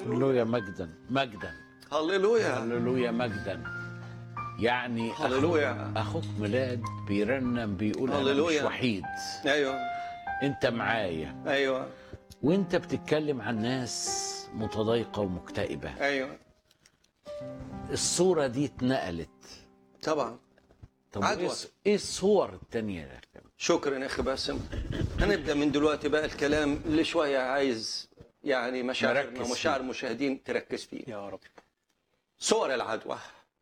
هللويا مجدا مجدا هللويا هللويا مجدا يعني أخوك- هللويا. اخوك ميلاد بيرنم بيقول انا مش هللويا. وحيد ايوه انت معايا ايوه وانت بتتكلم عن ناس متضايقه ومكتئبه ايوه الصوره دي اتنقلت طبعا طب عدوى. ايه الص- ايه الصور التانية يا أخي؟ شكرا يا اخي باسم هنبدا من دلوقتي بقى الكلام اللي شويه عايز يعني مشاعرنا نركز ومشاعر فيه. المشاهدين تركز فيه يا رب صور العدوى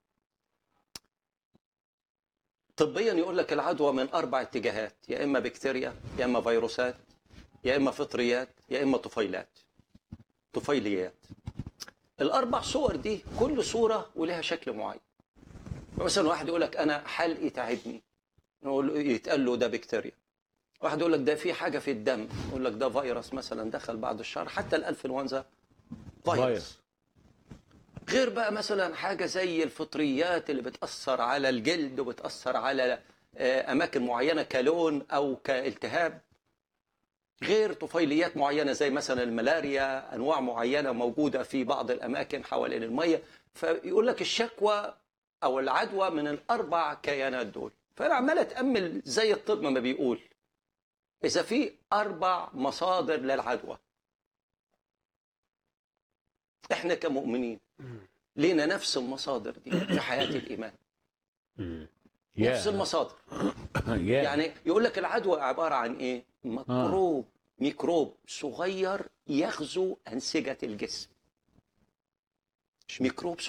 طبيا يقول لك العدوى من اربع اتجاهات يا اما بكتيريا يا اما فيروسات يا اما فطريات يا اما طفيلات طفيليات الاربع صور دي كل صوره ولها شكل معين مثلا واحد يقول لك انا حلقي تعبني نقول له- يتقال له ده بكتيريا واحد يقول لك ده في حاجه في الدم يقول لك ده فيروس مثلا دخل بعد الشهر حتى الانفلونزا فيروس فيروس. غير بقى مثلا حاجه زي الفطريات اللي بتاثر على الجلد وبتاثر على آه، اماكن معينه كلون او كالتهاب غير طفيليات معينه زي مثلا الملاريا انواع معينه موجوده في بعض الاماكن حوالين الميه فيقول لك الشكوى او العدوى من الاربع كيانات دول فانا عمال اتامل زي الطب ما بيقول اذا في اربع مصادر للعدوى احنا كمؤمنين لينا نفس المصادر دي في حياه الايمان يا نفس المصادر يا يعني يقول لك العدوى عباره عن ايه ميكروب ميكروب صغير يغزو انسجه الجسم ميكروب